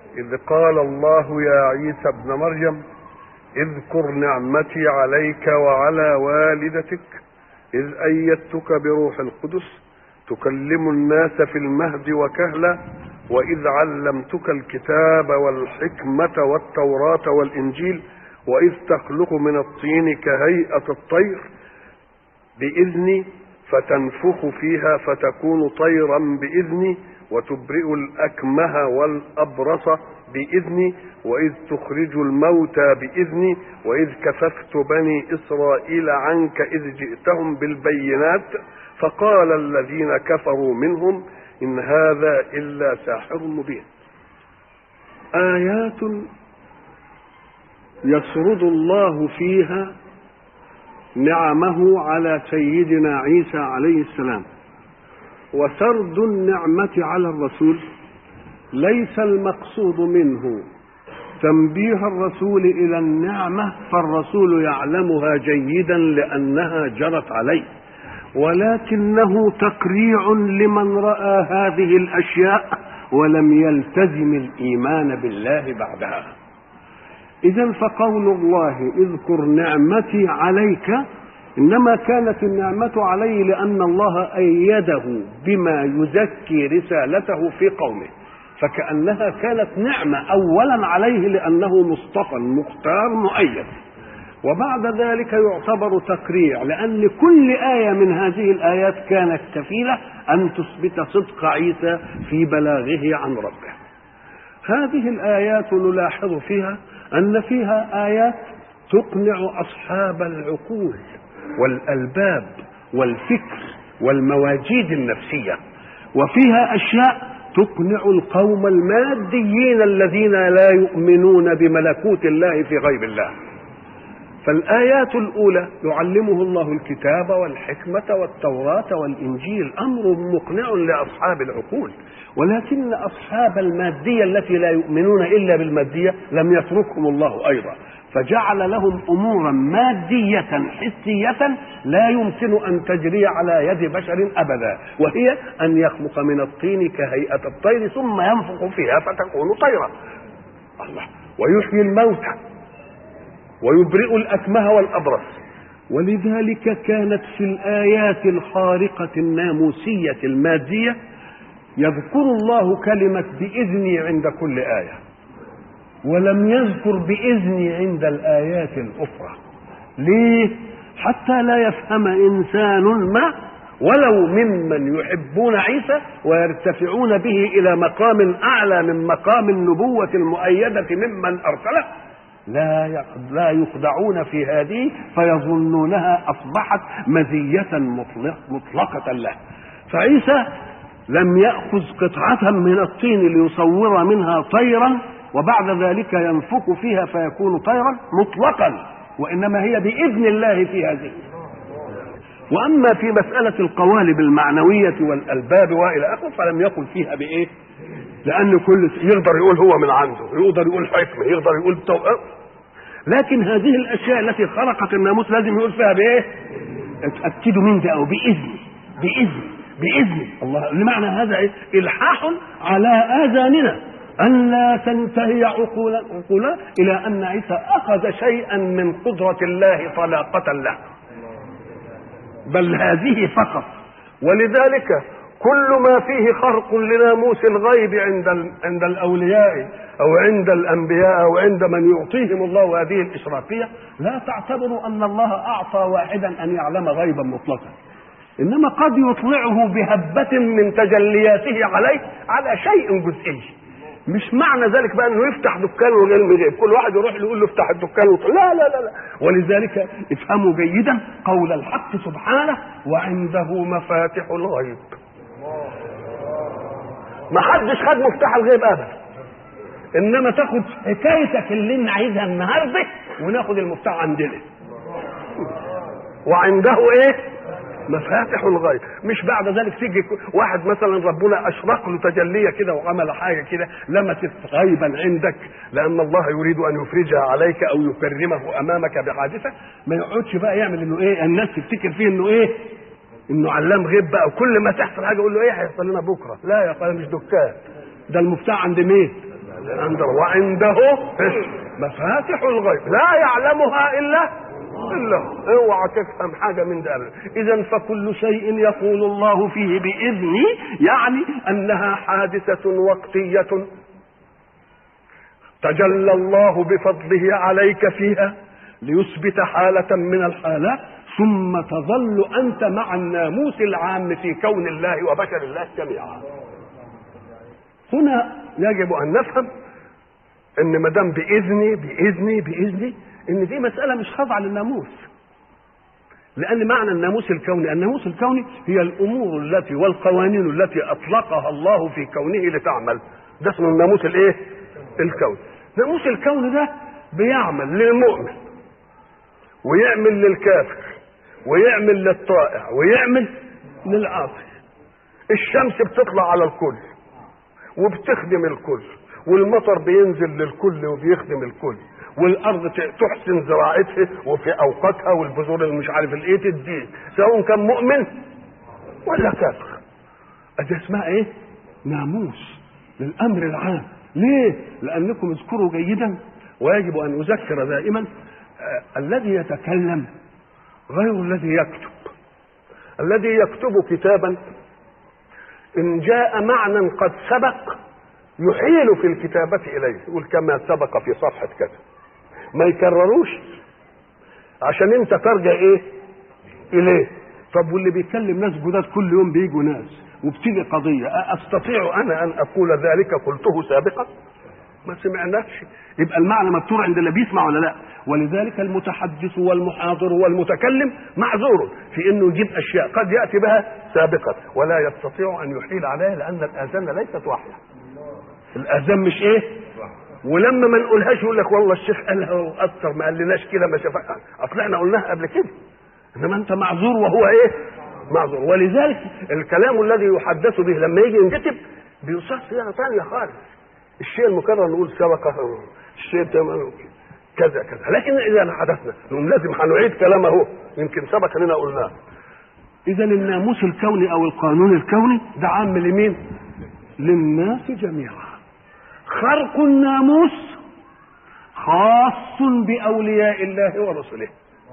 إذ قال الله يا عيسى ابن مريم اذكر نعمتي عليك وعلى والدتك إذ أيدتك بروح القدس تكلم الناس في المهد وكهلا وإذ علمتك الكتاب والحكمة والتوراة والإنجيل وإذ تخلق من الطين كهيئة الطير بإذني فتنفخ فيها فتكون طيرا بإذني وتبرئ الأكمه والأبرص بإذني وإذ تخرج الموتى بإذني وإذ كففت بني إسرائيل عنك إذ جئتهم بالبينات فقال الذين كفروا منهم إن هذا إلا ساحر مبين آيات يسرد الله فيها نعمه على سيدنا عيسى عليه السلام وسرد النعمة على الرسول ليس المقصود منه تنبيه الرسول إلى النعمة فالرسول يعلمها جيدا لأنها جرت عليه ولكنه تقريع لمن رأى هذه الأشياء ولم يلتزم الإيمان بالله بعدها إذا فقول الله اذكر نعمتي عليك إنما كانت النعمة عليه لأن الله أيده بما يزكي رسالته في قومه فكأنها كانت نعمة أولا عليه لأنه مصطفى مختار مؤيد وبعد ذلك يعتبر تقريع لأن كل آية من هذه الآيات كانت كفيلة أن تثبت صدق عيسى في بلاغه عن ربه هذه الآيات نلاحظ فيها أن فيها آيات تقنع أصحاب العقول والألباب والفكر والمواجيد النفسية وفيها أشياء تقنع القوم الماديين الذين لا يؤمنون بملكوت الله في غيب الله فالآيات الأولى يعلمه الله الكتاب والحكمة والتوراة والإنجيل أمر مقنع لأصحاب العقول ولكن أصحاب المادية التي لا يؤمنون إلا بالمادية لم يتركهم الله أيضا فجعل لهم امورا ماديه حسيه لا يمكن ان تجري على يد بشر ابدا وهي ان يخلق من الطين كهيئه الطير ثم ينفخ فيها فتكون طيرا الله ويحيي الموتى ويبرئ الاكمه والابرص ولذلك كانت في الايات الخارقه الناموسيه الماديه يذكر الله كلمه باذني عند كل ايه ولم يذكر بإذني عند الآيات الأخرى ليه حتى لا يفهم إنسان ما ولو ممن يحبون عيسى ويرتفعون به إلى مقام أعلى من مقام النبوة المؤيدة ممن أرسله لا لا يخدعون في هذه فيظنونها أصبحت مزية مطلق مطلقة له فعيسى لم يأخذ قطعة من الطين ليصور منها طيرا وبعد ذلك ينفخ فيها فيكون طيرا مطلقا وانما هي باذن الله في هذه واما في مساله القوالب المعنويه والالباب والى اخره فلم يقل فيها بايه لان كل يقدر يقول هو من عنده يقدر يقول حكمه يقدر يقول تو... لكن هذه الاشياء التي خلقت الناموس لازم يقول فيها بايه اتاكدوا من ده او باذن باذن باذن الله لمعنى هذا إيه؟ الحاح على اذاننا أن لا تنتهي عقول عقولا إلى أن عيسى أخذ شيئا من قدرة الله طلاقة له بل هذه فقط ولذلك كل ما فيه خرق لناموس الغيب عند عند الأولياء أو عند الأنبياء أو عند من يعطيهم الله هذه الإشراقية لا تعتبروا أن الله أعطى واحدا أن يعلم غيبا مطلقا إنما قد يطلعه بهبة من تجلياته عليه على شيء جزئي مش معنى ذلك بقى انه يفتح دكان وعلم غيب كل واحد يروح يقول له افتح الدكان وطلع. لا لا لا لا ولذلك افهموا جيدا قول الحق سبحانه وعنده مفاتح الغيب ما حدش خد مفتاح الغيب ابدا انما تاخد حكايتك اللي انا عايزها النهارده وناخد المفتاح عندنا وعنده ايه مفاتح الغيب مش بعد ذلك تيجي واحد مثلا ربنا اشرق له تجليه كده وعمل حاجه كده لمست غيبا عندك لان الله يريد ان يفرجها عليك او يكرمه امامك بحادثه ما يقعدش بقى يعمل انه ايه الناس تفتكر فيه انه ايه انه علام غيب بقى وكل ما تحصل حاجه يقول له ايه هيحصل لنا بكره لا يا اخويا مش دكان ده المفتاح عند مين عنده وعنده مفاتح الغيب لا يعلمها الا الا هو. اوعى تفهم حاجه من ده اذا فكل شيء يقول الله فيه باذني يعني انها حادثه وقتيه تجلى الله بفضله عليك فيها ليثبت حالة من الحالات ثم تظل أنت مع الناموس العام في كون الله وبشر الله جميعا هنا يجب أن نفهم أن ما دام بإذني بإذني بإذني أن دي مسألة مش خاضعة للناموس لأن معنى الناموس الكوني الناموس الكوني هي الأمور التي والقوانين التي أطلقها الله في كونه لتعمل ده اسمه الناموس الإيه؟ الكوني ناموس الكون ده بيعمل للمؤمن ويعمل للكافر ويعمل للطائع ويعمل للعاصي الشمس بتطلع على الكل وبتخدم الكل والمطر بينزل للكل وبيخدم الكل والارض تحسن زراعتها وفي اوقاتها والبذور اللي مش عارف الايه تديه سواء كان مؤمن ولا كافر ادي اسمها ايه ناموس للامر العام ليه لانكم اذكروا جيدا ويجب ان اذكر دائما آه الذي يتكلم غير الذي يكتب الذي يكتب كتابا ان جاء معنى قد سبق يحيل في الكتابة إليه يقول كما سبق في صفحة كذا ما يكرروش عشان انت ترجع ايه اليه طب واللي بيكلم ناس جداد كل يوم بيجوا ناس وبتيجي قضية أستطيع أنا أن أقول ذلك قلته سابقا ما سمعناش يبقى المعنى مكتور عند اللي بيسمع ولا لا ولذلك المتحدث والمحاضر والمتكلم معذور في انه يجيب اشياء قد ياتي بها سابقا ولا يستطيع ان يحيل عليها لان الاذان ليست وحيه الاذان مش ايه ولما ما نقولهاش يقول لك والله الشيخ قالها واكثر ما قالناش كده ما شافها اصل احنا قلناها قبل كده انما انت معذور وهو ايه معذور ولذلك الكلام الذي يحدث به لما يجي ينكتب بيصير صيغه ثانيه خالص الشيء المكرر نقول سبق الشيء تمام كذا كذا لكن اذا حدثنا نقول لازم هنعيد كلامه هو يمكن سبق لنا قلناه اذا الناموس الكوني او القانون الكوني ده عام لمين للناس جميعا خرق الناموس خاص باولياء الله ورسله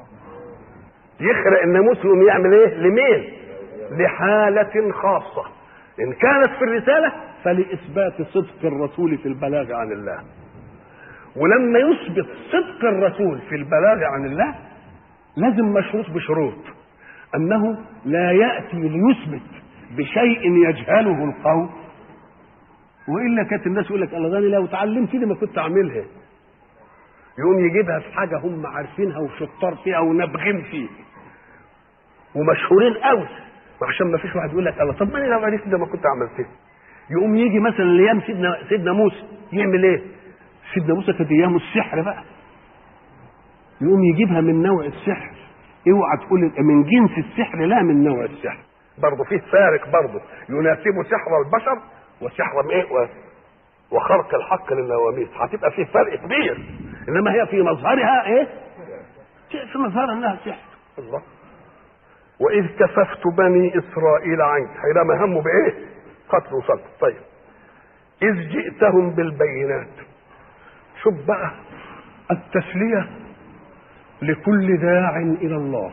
يخرق الناموس يقوم يعمل ايه لمين لحالة خاصة إن كانت في الرسالة فلإثبات صدق الرسول في البلاغ عن الله ولما يثبت صدق الرسول في البلاغ عن الله لازم مشروط بشروط أنه لا يأتي ليثبت بشيء يجهله القوم وإلا كانت الناس يقول لك الله ده لو اتعلمت دي ما كنت أعملها يقوم يجيبها في حاجة هم عارفينها وشطار فيها ونابغين فيها ومشهورين قوي عشان ما فيش واحد يقول لك الله طب ما انا لو عرفت ده ما كنت عملت يقوم يجي مثلا ايام سيدنا سيدنا موسى يعمل ايه؟ سيدنا موسى كانت ايام السحر بقى يقوم يجيبها من نوع السحر اوعى تقول من جنس السحر لا من نوع السحر برضه فيه فارق برضه يناسب سحر البشر وسحر ايه و... وخرق الحق للنواميس هتبقى فيه فرق كبير انما هي في مظهرها ايه؟ في مظهرها انها سحر الله واذ كففت بني اسرائيل عنك حينما هموا بايه قتل وصلب طيب اذ جئتهم بالبينات شوف بقى التسليه لكل داع الى الله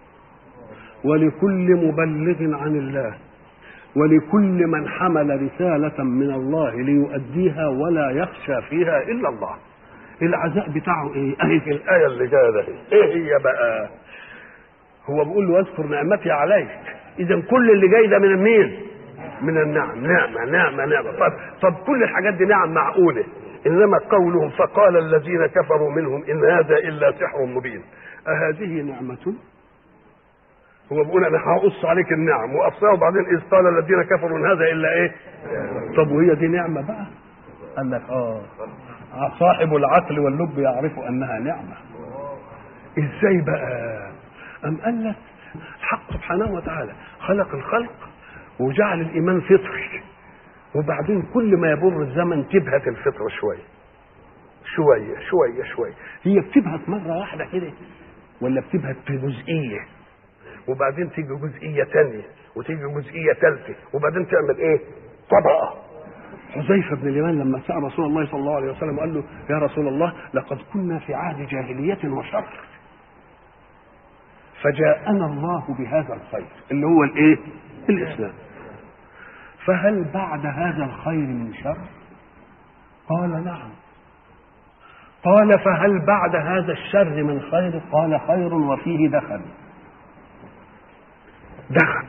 ولكل مبلغ عن الله ولكل من حمل رسالة من الله ليؤديها ولا يخشى فيها إلا الله العزاء بتاعه ايه؟ اهي في الآية اللي جاية ده ايه هي بقى؟ هو بيقول له اذكر نعمتي عليك اذا كل اللي جاي ده من مين من النعم نعمه نعمه نعمه طب طب كل الحاجات دي نعم معقوله انما قولهم فقال الذين كفروا منهم ان هذا الا سحر مبين اهذه نعمه هو بيقول انا هقص عليك النعم وقصها وبعدين اذ قال الذين كفروا ان هذا الا ايه طب وهي دي نعمه بقى قال لك اه صاحب العقل واللب يعرف انها نعمه ازاي بقى أم قال لك الحق سبحانه وتعالى خلق الخلق وجعل الإيمان فطري وبعدين كل ما يمر الزمن تبهت الفطرة شوية شوية شوية شوية هي بتبهت مرة واحدة كده ولا بتبهت في جزئية وبعدين تيجي جزئية تانية وتيجي جزئية تالتة وبعدين تعمل ايه طبقة حذيفة بن اليمان لما سأل رسول الله صلى الله عليه وسلم قال له يا رسول الله لقد كنا في عهد جاهلية وشر فجاءنا الله بهذا الخير اللي هو الايه الاسلام فهل بعد هذا الخير من شر قال نعم قال فهل بعد هذا الشر من خير قال خير وفيه دخل دخل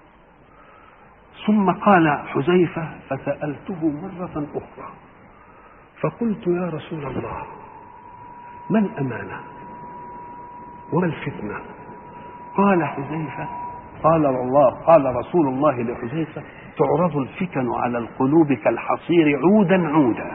ثم قال حذيفة فسألته مرة أخرى فقلت يا رسول الله ما الأمانة وما الفتنة قال حذيفة قال الله قال رسول الله لحذيفة تعرض الفتن على القلوب كالحصير عودا عودا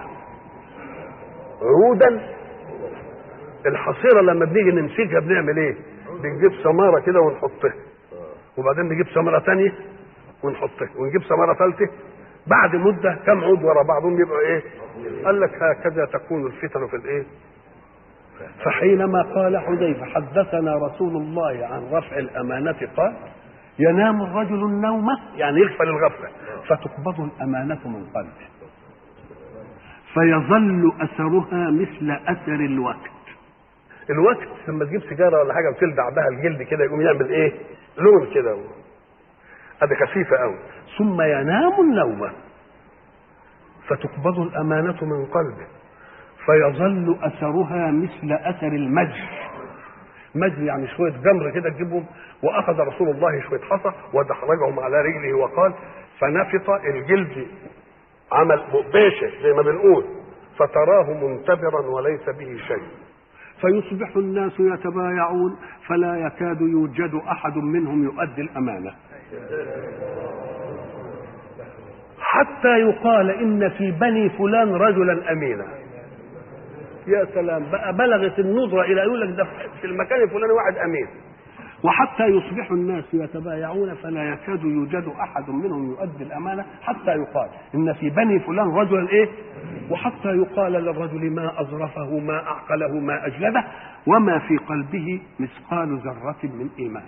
عودا الحصيرة لما بنيجي نمسكها بنعمل ايه بنجيب سمارة كده ونحطها وبعدين نجيب سمرة تانية ونحطها ونجيب سمرة ثالثة بعد مدة كم عود ورا بعضهم يبقوا ايه قال لك هكذا تكون الفتن في الايه فحينما قال حذيفة حدثنا رسول الله عن رفع الأمانة قال ينام الرجل النوم يعني يغفل الغفلة فتقبض الأمانة من قلبه فيظل أثرها مثل أثر الوقت الوقت لما تجيب سيجارة ولا حاجة وتلدع بها الجلد كده يقوم يعمل ايه لون كده هذه خفيفة قوي ثم ينام النوم فتقبض الأمانة من قلبه فيظل اثرها مثل اثر المجر مجر يعني شويه جمر كده تجيبهم واخذ رسول الله شويه حصى ودحرجهم على رجله وقال فنفط الجلد عمل بيشه زي ما بنقول فتراه منتبرا وليس به شيء فيصبح الناس يتبايعون فلا يكاد يوجد احد منهم يؤدي الامانه حتى يقال ان في بني فلان رجلا امينا يا سلام بقى بلغت النظرة إلى يقول لك ده في المكان الفلاني واحد أمين وحتى يصبح الناس يتبايعون فلا يكاد يوجد أحد منهم يؤدي الأمانة حتى يقال إن في بني فلان رجلا إيه وحتى يقال للرجل ما أظرفه ما أعقله ما أجلده وما في قلبه مثقال ذرة من إيمان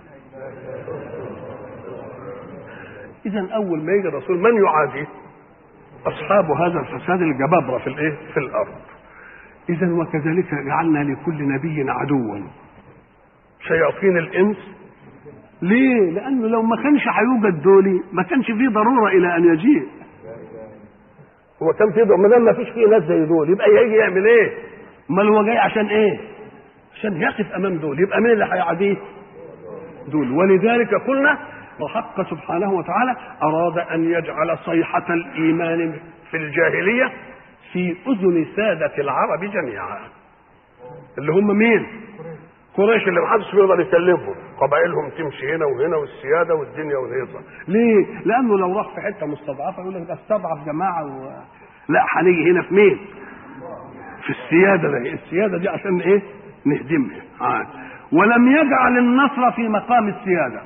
إذا أول ما يجي الرسول من يعادي أصحاب هذا الفساد الجبابرة في الإيه في الأرض إذا وكذلك جعلنا لكل نبي عدوا شياطين الإنس ليه؟ لأنه لو ما كانش هيوجد دولي ما كانش فيه ضرورة إلى أن يجيء هو كان في ما دام ما فيش فيه ناس زي دول يبقى يجي يعمل إيه؟ أمال هو جاي عشان إيه؟ عشان يقف أمام دول يبقى مين اللي هيعاديه؟ دول ولذلك قلنا وحق سبحانه وتعالى أراد أن يجعل صيحة الإيمان في الجاهلية في اذن ساده العرب جميعا اللي هم مين قريش اللي محدش بيقدر يكلمهم قبائلهم تمشي هنا وهنا والسياده والدنيا والهيصه ليه لانه لو راح في حته مستضعفه يقول لك ده استضعف جماعه و... لا هنيجي هنا في مين في السياده دي السياده دي عشان ايه نهدمها آه. ولم يجعل النصر في مقام السياده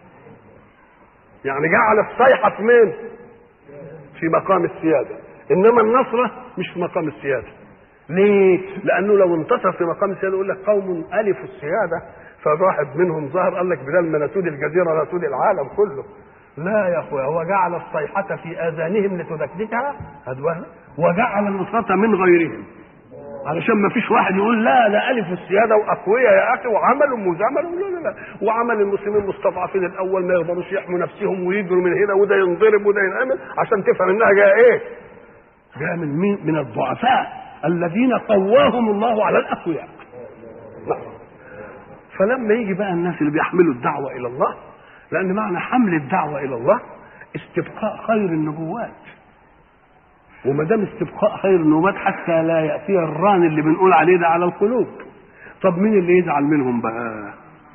يعني جعل الصيحه في مين في مقام السياده انما النصره مش في مقام السياده ليه لانه لو انتصر في مقام السياده يقول لك قوم الفوا السياده فواحد منهم ظهر قال لك بدل ما نسود الجزيره نسود العالم كله لا يا اخويا هو جعل الصيحه في اذانهم لتدكدكها هدوها وجعل النصرة من غيرهم علشان ما فيش واحد يقول لا ده الف السياده واقوياء يا اخي وعملوا وزملوا لا لا لا وعمل المسلمين مستضعفين الاول ما يقدروش يحموا نفسهم ويجروا من هنا وده ينضرب وده ينعمل عشان تفهم انها جايه ايه؟ جاء من مين؟ من الضعفاء الذين قواهم الله على الاقوياء. نعم. فلما يجي بقى الناس اللي بيحملوا الدعوه الى الله لان معنى حمل الدعوه الى الله استبقاء خير النبوات. وما دام استبقاء خير النبوات حتى لا ياتي الران اللي بنقول عليه ده على القلوب. طب مين اللي يزعل منهم بقى؟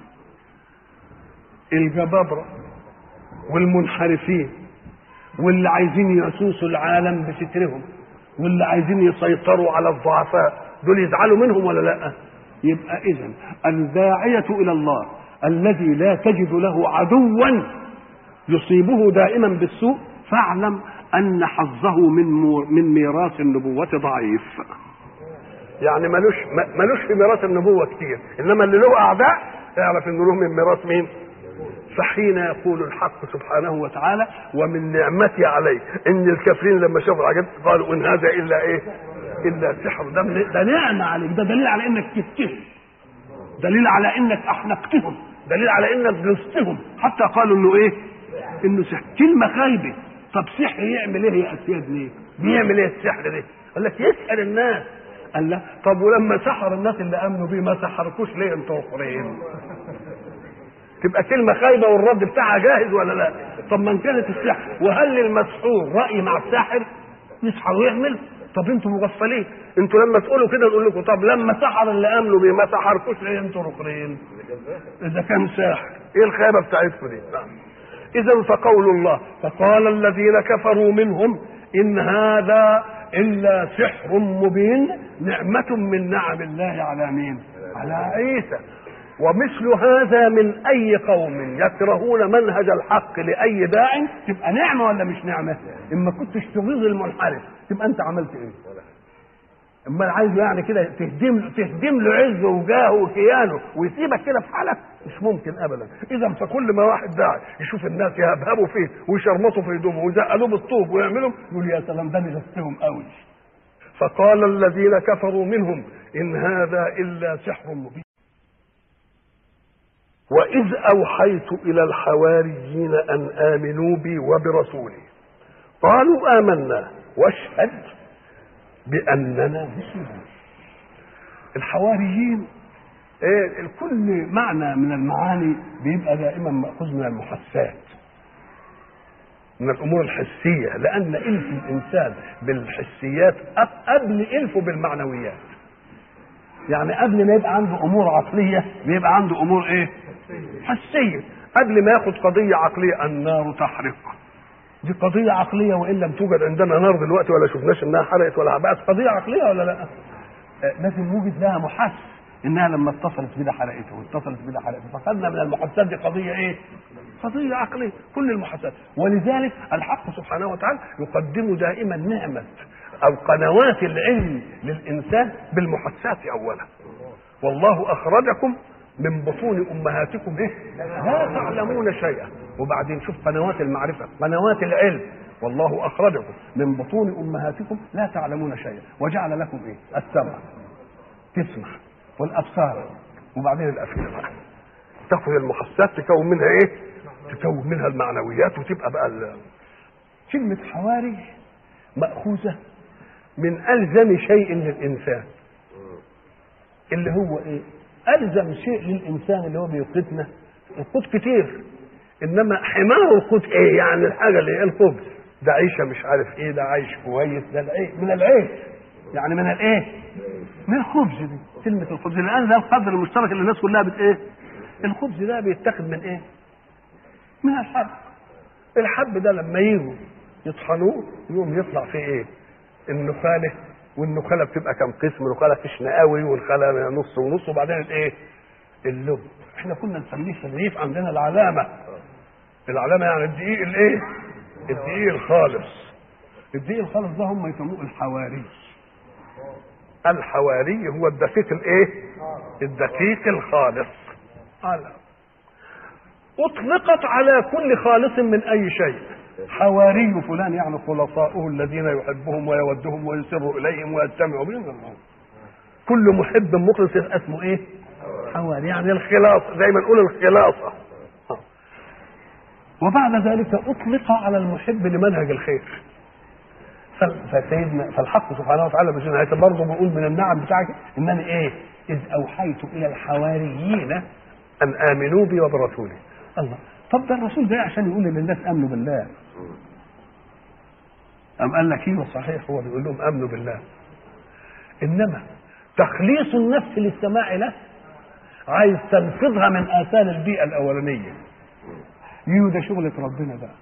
الجبابره والمنحرفين واللي عايزين يسوسوا العالم بسترهم واللي عايزين يسيطروا على الضعفاء دول يزعلوا منهم ولا لا يبقى اذا الداعيه الى الله الذي لا تجد له عدوا يصيبه دائما بالسوء فاعلم ان حظه من من ميراث النبوه ضعيف يعني ملوش ملوش في ميراث النبوه كتير انما اللي له اعداء اعرف انه له من ميراث مين فحين يقول الحق سبحانه وتعالى ومن نعمتي عليك ان الكافرين لما شافوا الحاجات قالوا ان هذا الا ايه الا سحر ده, من- ده نعمه عليك ده دليل على انك جبتهم دليل على انك احنقتهم دليل على انك جلستهم حتى قالوا انه ايه انه سحر كلمه خايبه طب سحر يعمل ايه يا اسياد ليه بيعمل ايه السحر ده قال لك يسال الناس قال لا طب ولما سحر الناس اللي امنوا بيه ما سحركوش ليه انتوا اخرين تبقى كلمة خايبة والرد بتاعها جاهز ولا لا؟ طب ما إن كانت السحر وهل للمسحور رأي مع الساحر؟ يسحر ويعمل؟ طب انتوا مغفلين، انتوا لما تقولوا كده نقول لكم طب لما سحر اللي امنوا بيه ما سحركوش ليه انتوا رقرين؟ اذا كان ساحر، ايه الخيبة بتاعتكم دي؟ اذا فقول الله فقال الذين كفروا منهم ان هذا الا سحر مبين نعمة من نعم الله على مين؟ على عيسى ومثل هذا من اي قوم يكرهون منهج الحق لاي داع تبقى نعمه ولا مش نعمه؟ اما كنتش تغيظ المنحرف تبقى انت عملت ايه؟ اما عايزه يعني كده تهدم له تهدم له عزه وجاهه وكيانه ويسيبك كده في حالك مش ممكن ابدا اذا فكل ما واحد داعي يشوف الناس يهبهبوا فيه ويشرمطوا في هدومه ويزقلوه بالطوب ويعملوا يقول يا سلام ده انا لستهم قوي فقال الذين كفروا منهم ان هذا الا سحر مبين وإذ أوحيت إلى الحواريين أن آمنوا بي وبرسولي قالوا آمنا واشهد بأننا مسلمون الحواريين إيه كل معنى من المعاني بيبقى دائما مأخوذ من المحسات من الامور الحسيه لان الف الانسان بالحسيات أب- قبل الفه بالمعنويات يعني قبل ما يبقى عنده امور عقليه بيبقى عنده امور ايه حسيه قبل ما ياخد قضيه عقليه النار تحرق دي قضيه عقليه وان لم توجد عندنا نار دلوقتي ولا شفناش انها حرقت ولا بقت قضيه عقليه ولا لا آه، لازم يوجد لها محس انها لما اتصلت بده حرقته واتصلت بده حرقته فخدنا من المحسات دي قضيه ايه قضيه عقليه كل المحسات ولذلك الحق سبحانه وتعالى يقدم دائما نعمه او قنوات العلم للانسان بالمحسات اولا والله اخرجكم من بطون امهاتكم ايه لا تعلمون شيئا وبعدين شوف قنوات المعرفه قنوات العلم والله اخرجكم من بطون امهاتكم لا تعلمون شيئا وجعل لكم ايه السمع تسمع والابصار وبعدين الافئده بقى تاخذ المحسات تكون منها ايه تكون منها المعنويات وتبقى بقى ال- كلمه حواري ماخوذه من الزم شيء للانسان اللي هو ايه الزم شيء للانسان اللي هو بيقودنا القوت كتير انما حمار القوت ايه يعني الحاجه اللي هي الخبز ده عيشه مش عارف ايه ده عايش كويس ده العيش من العيش يعني من الايه من الخبز دي كلمه الخبز الان ده القدر المشترك اللي الناس كلها بت ايه الخبز ده بيتاخد من ايه من الحب الحب ده لما يجوا يطحنوه يقوم يطلع فيه ايه النخاله والنخاله بتبقى كم قسم نخاله قوي والخاله نص ونص وبعدين الايه اللب احنا كنا نسميه في الريف عندنا العلامه العلامه يعني الدقيق الايه الدقيق الخالص الدقيق الخالص ده هم يسموه الحواري الحواري هو الدقيق الايه الدقيق الخالص على اطلقت على كل خالص من اي شيء حواري فلان يعني خلصاؤه الذين يحبهم ويودهم ويسر اليهم ويجتمع بهم كل محب مخلص يبقى اسمه ايه حواري يعني الخلاص زي ما نقول الخلاصه وبعد ذلك اطلق على المحب لمنهج الخير فال- فسيدنا فالحق سبحانه وتعالى بسنة برضه بيقول من النعم بتاعك انني ايه اذ اوحيت الى الحواريين ان امنوا بي وبرسولي الله طب ده الرسول ده عشان يقول للناس امنوا بالله أم قال لك ايوه صحيح هو بيقول لهم امنوا بالله انما تخليص النفس للسماع له عايز تنفذها من اثار البيئه الاولانيه يو ده شغلة ربنا بقى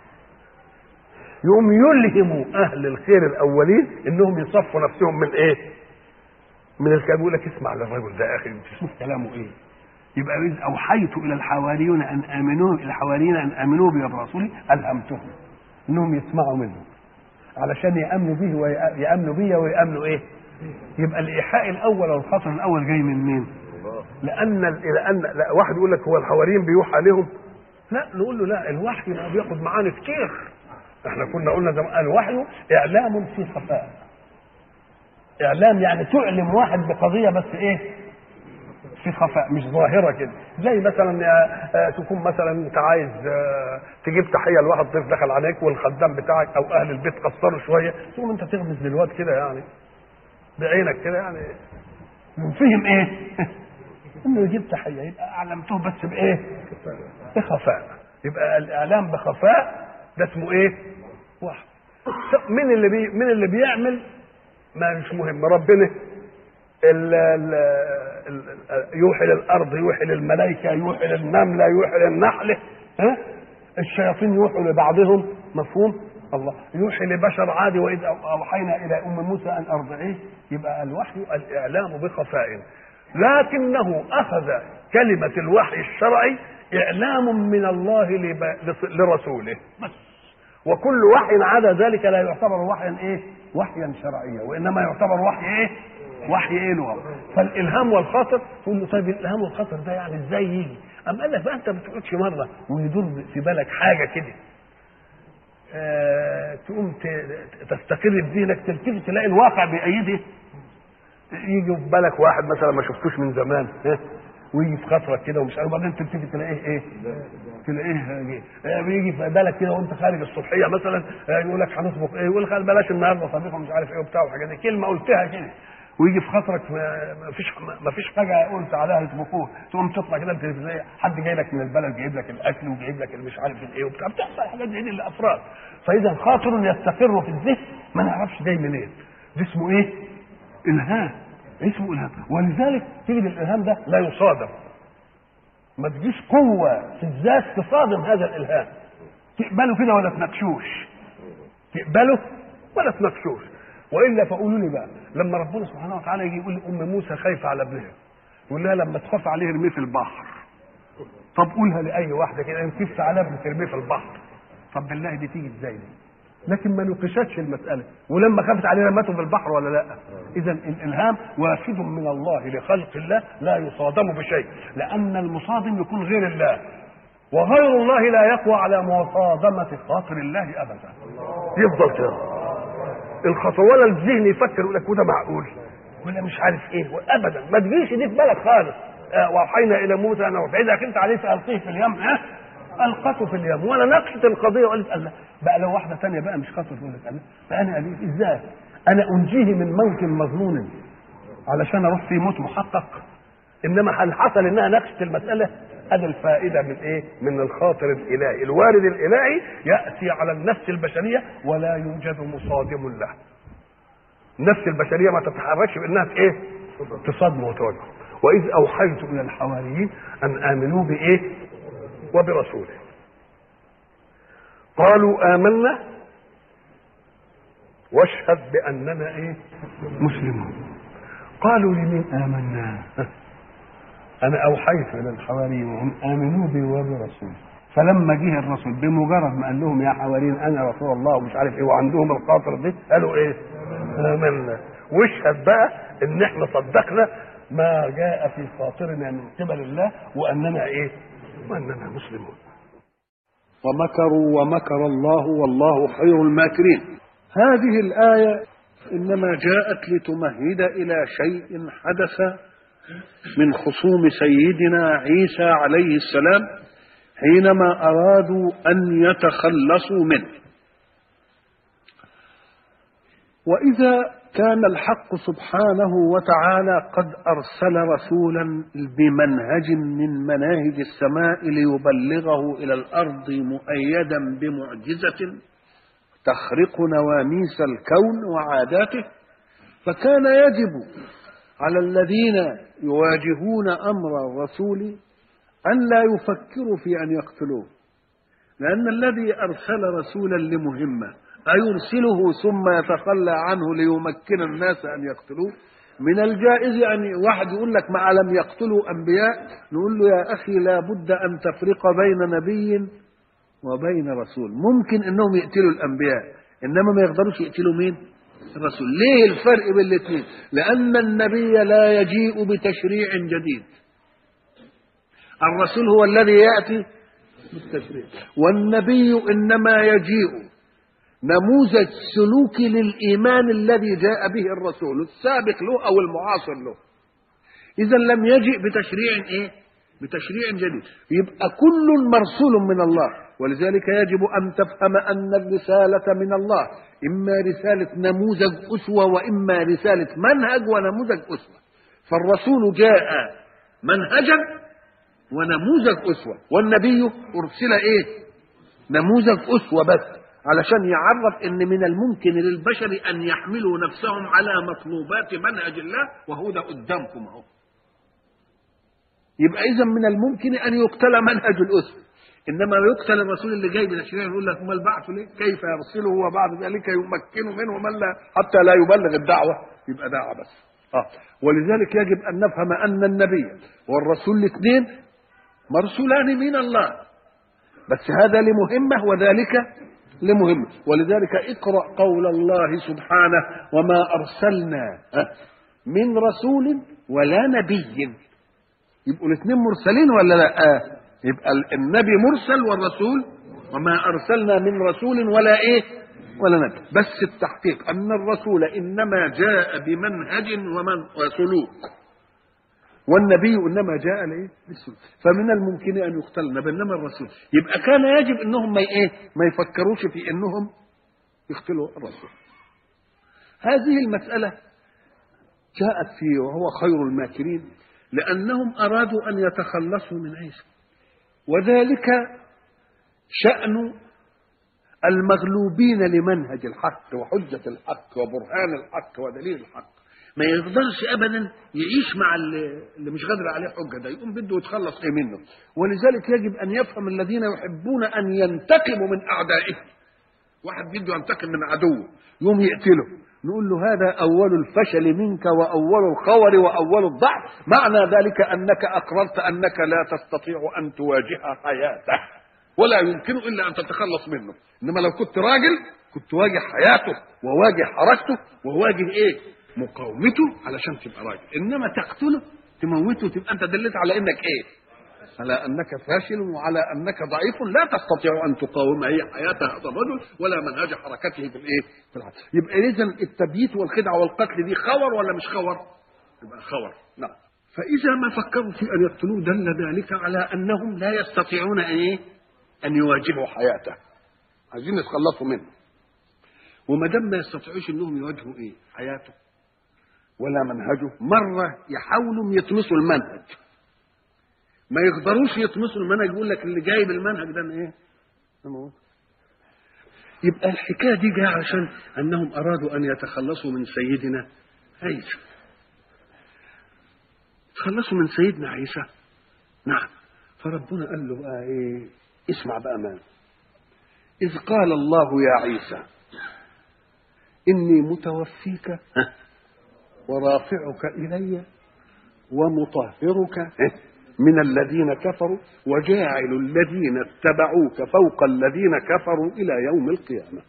يقوم يلهموا اهل الخير الاولين انهم يصفوا نفسهم من ايه من الكلام يقول لك اسمع للرجل ده يا اخي تشوف كلامه ايه يبقى إذ اوحيت الى الحواريون ان امنوا الى الحواريين ان امنوا بي وبرسولي الهمتهم انهم يسمعوا منه علشان يامنوا به ويامنوا بي ويامنوا ايه يبقى الايحاء الاول او الخطر الاول جاي من مين لان لان لا واحد يقول لك هو الحواريين بيوحى عليهم لا نقول له لا الوحي ما بياخد معاني كتير احنا كنا قلنا زمان الوحي اعلام في خفاء اعلام يعني تعلم واحد بقضيه بس ايه في خفاء مش ظاهره كده زي مثلا آه، آه، تكون مثلا انت عايز آه، تجيب تحيه لواحد ضيف دخل عليك والخدام بتاعك او اهل البيت قصروا شويه تقوم انت تغمز للواد كده يعني بعينك كده يعني فهم ايه؟ انه يجيب تحيه يبقى اعلمته بس بايه؟ بخفاء يبقى الاعلام بخفاء ده اسمه ايه؟ واحد مين اللي بي مين اللي بيعمل ما مش مهم ربنا ال ال ال يوحي للارض يوحي للملائكه يوحي للنمله يوحي للنحله ها الشياطين يوحوا لبعضهم مفهوم الله يوحي لبشر عادي واذ اوحينا الى ام موسى ان ارضعيه يبقى الوحي الاعلام بخفاء لكنه اخذ كلمه الوحي الشرعي اعلام من الله لب- لرسوله بس وكل وحي عدا ذلك لا يعتبر وحيا ايه وحيا شرعيا وانما يعتبر وحي ايه وحي ايه لغه فالالهام والخاطر تقول له طيب الالهام والخاطر ده يعني ازاي يجي ام قال لك بقى انت ما تقعدش مره ويدور في بالك حاجه كده آه تقوم ت- تستقر في ذهنك تلتفت تلاقي الواقع بيأيده يجي في بالك واحد مثلا ما شفتوش من زمان ها ويجي في خاطرك كده ومش عارف وبعدين تلتفت تلاقيه ايه تلاقيه جه. آه، بيجي في بالك كده وانت خارج الصبحيه مثلا آه، يقول لك هنطبخ ايه يقول لك قال بلاش النهارده طبيخ ومش عارف ايه وبتاع وحاجات دي كلمه قلتها كده ويجي في خاطرك ما ما فيش ما فيش حاجه قلت عليها يطبخوه تقوم تطلع كده التلفزيون حد جاي لك من البلد جايب لك الاكل وجايب لك مش عارف ايه وبتاع بتحصل حاجات زي دي للافراد فاذا خاطر يستقر في الذهن ما نعرفش جاي منين ده اسمه ايه؟ الهام اسمه الهام ولذلك تجد الالهام ده لا يصادم ما تجيش قوه في الذات تصادم هذا الالهام تقبله كده ولا تناقشوش تقبله ولا تناقشوش والا فقولوا لي بقى لما ربنا سبحانه وتعالى يجي يقول لام موسى خايفه على ابنها يقول لها لما تخاف عليه ارميه في البحر طب قولها لاي واحده كده ان خفت على ابنك ارميه في البحر طب بالله دي تيجي ازاي دي لكن ما نقشتش المساله ولما خافت عليه رمته في البحر ولا لا اذا الالهام وافد من الله لخلق الله لا يصادم بشيء لان المصادم يكون غير الله وغير الله لا يقوى على مصادمه خاطر الله ابدا يفضل كده الخطوه ولا الذهن يفكر يقول لك وده معقول ولا مش عارف ايه ابدا ما تجيش دي في بالك خالص آه، واوحينا الى موسى انه فاذا كنت عليه فالقيه في اليم ها القته في اليم ولا ناقشت القضيه وقالت الله بقى لو واحده ثانيه بقى مش خاطر تقول لك الله فانا قال ازاي انا انجيه من موت مظنون علشان اروح في موت محقق انما هل حصل انها ناقشت المساله هذا الفائده من ايه من الخاطر الالهي الوارد الالهي ياتي على النفس البشريه ولا يوجد مصادم له النفس البشريه ما تتحركش بانها في ايه تصادم وتواجه واذ اوحيت الى الحواريين ان امنوا بايه وبرسوله قالوا امنا واشهد باننا ايه مسلمون قالوا لمن امنا انا اوحيت الى الحواريين ان امنوا بي وبرسولي فلما جه الرسول بمجرد ما قال لهم يا حواريين انا رسول الله ومش عارف ايه وعندهم الخاطر دي قالوا ايه امنا واشهد بقى ان احنا صدقنا ما جاء في خاطرنا من قبل الله واننا ايه واننا مسلمون ومكروا ومكر الله والله خير الماكرين هذه الآية إنما جاءت لتمهد إلى شيء حدث من خصوم سيدنا عيسى عليه السلام حينما أرادوا أن يتخلصوا منه وإذا كان الحق سبحانه وتعالى قد أرسل رسولا بمنهج من مناهج السماء ليبلغه إلى الأرض مؤيدا بمعجزة تخرق نواميس الكون وعاداته فكان يجب على الذين يواجهون أمر الرسول أن لا يفكروا في أن يقتلوه لأن الذي أرسل رسولا لمهمة أيرسله ثم يتخلى عنه ليمكن الناس أن يقتلوه من الجائز أن واحد يقول لك ما لم يقتلوا أنبياء نقول له يا أخي لا بد أن تفرق بين نبي وبين رسول ممكن أنهم يقتلوا الأنبياء إنما ما يقدروش يقتلوا مين الرسول ليه الفرق بين الاثنين لأن النبي لا يجيء بتشريع جديد الرسول هو الذي يأتي بالتشريع والنبي انما يجيء نموذج سلوكي للايمان الذي جاء به الرسول السابق له او المعاصر له اذا لم يجئ بتشريع ايه بتشريع جديد يبقى كل مرسول من الله ولذلك يجب ان تفهم ان الرساله من الله اما رساله نموذج اسوه واما رساله منهج ونموذج اسوه فالرسول جاء منهجا ونموذج اسوه والنبي ارسل ايه نموذج اسوه بس علشان يعرف ان من الممكن للبشر ان يحملوا نفسهم على مطلوبات منهج الله وهو ده قدامكم اهو يبقى اذا من الممكن ان يقتل منهج الاسوه انما يقتل الرسول اللي جاي بتشريع يقول لك امال بعثه ليه؟ كيف يرسله وبعد ذلك يمكن منه من لا حتى لا يبلغ الدعوه يبقى دعوه بس. اه ولذلك يجب ان نفهم ان النبي والرسول الاثنين مرسولان من الله. بس هذا لمهمه وذلك لمهمه ولذلك اقرا قول الله سبحانه وما ارسلنا من رسول ولا نبي يبقوا الاثنين مرسلين ولا لا؟ آه. يبقى النبي مرسل والرسول وما ارسلنا من رسول ولا ايه ولا نبي بس التحقيق ان الرسول انما جاء بمنهج ومن وسلوك والنبي انما جاء لايه بالسلوك فمن الممكن ان يقتل النبي انما الرسول يبقى كان يجب انهم ما ايه ما يفكروش في انهم يقتلوا الرسول هذه المساله جاءت في وهو خير الماكرين لانهم ارادوا ان يتخلصوا من عيسى وذلك شأن المغلوبين لمنهج الحق وحجة الحق وبرهان الحق ودليل الحق ما يقدرش ابدا يعيش مع اللي مش قادر عليه حجه ده يقوم بده يتخلص ايه منه ولذلك يجب ان يفهم الذين يحبون ان ينتقموا من اعدائهم واحد بده ينتقم من عدوه يقوم يقتله نقول له هذا اول الفشل منك واول الخور واول الضعف معنى ذلك انك اقررت انك لا تستطيع ان تواجه حياته ولا يمكن الا ان تتخلص منه انما لو كنت راجل كنت واجه حياته وواجه حركته وواجه ايه مقاومته علشان تبقى راجل انما تقتله تموته تبقى انت دلت على انك ايه على انك فاشل وعلى انك ضعيف لا تستطيع ان تقاوم اي حياه هذا الرجل ولا منهج حركته في الايه في الحياة. يبقى اذا التبييت والخدعه والقتل دي خور ولا مش خور يبقى خور نعم فاذا ما فكروا في ان يقتلوه دل ذلك على انهم لا يستطيعون ان ايه ان يواجهوا حياته عايزين يتخلصوا منه وما دام ما يستطيعوش انهم يواجهوا ايه حياته ولا منهجه مره يحاولوا يطمسوا المنهج ما يقدروش يطمسوا المنهج يقول لك اللي جايب المنهج ده ايه يبقى الحكايه دي جايه عشان انهم ارادوا ان يتخلصوا من سيدنا عيسى تخلصوا من سيدنا عيسى نعم فربنا قال له بقى ايه اسمع بقى ما اذ قال الله يا عيسى اني متوفيك ورافعك الي ومطهرك من الذين كفروا وجاعل الذين اتبعوك فوق الذين كفروا الى يوم القيامه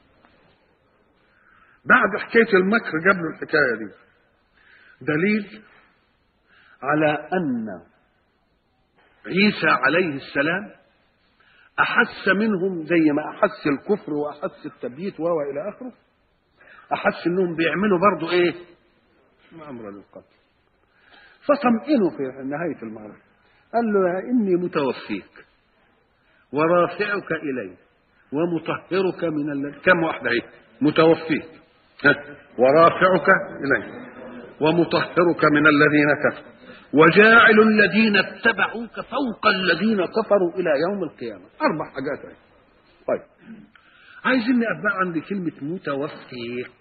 بعد حكايه المكر جاب له الحكايه دي دليل على ان عيسى عليه السلام احس منهم زي ما احس الكفر واحس التبييت وهو الى اخره احس انهم بيعملوا برضه ايه امر للقتل فطمئنوا في نهايه المعركه قال له إني متوفيك ورافعك إلي ومطهرك من الذين كم واحدة إيه متوفيك ورافعك إلي ومطهرك من الذين كفروا وجاعل الذين اتبعوك فوق الذين كفروا إلى يوم القيامة أربع حاجات أيه. طيب عايزين أبقى عندي كلمة متوفيك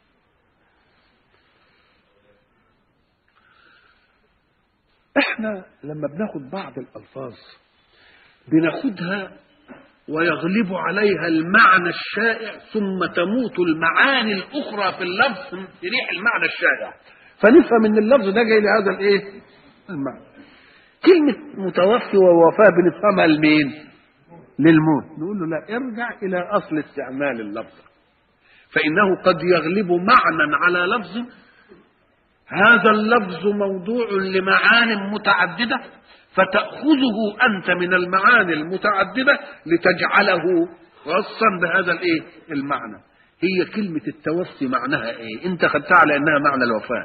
احنا لما بناخد بعض الالفاظ بناخدها ويغلب عليها المعنى الشائع ثم تموت المعاني الاخرى في اللفظ في ريح المعنى الشائع فنفهم ان اللفظ ده جاي لهذا الايه المعنى كلمة متوفي ووفاة بنفهمها لمين؟ للموت نقول له لا ارجع إلى أصل استعمال اللفظ فإنه قد يغلب معنى على لفظ هذا اللفظ موضوع لمعان متعددة فتأخذه أنت من المعاني المتعددة لتجعله خاصا بهذا الايه المعنى هي كلمة التوفي معناها ايه انت خدتها على انها معنى الوفاة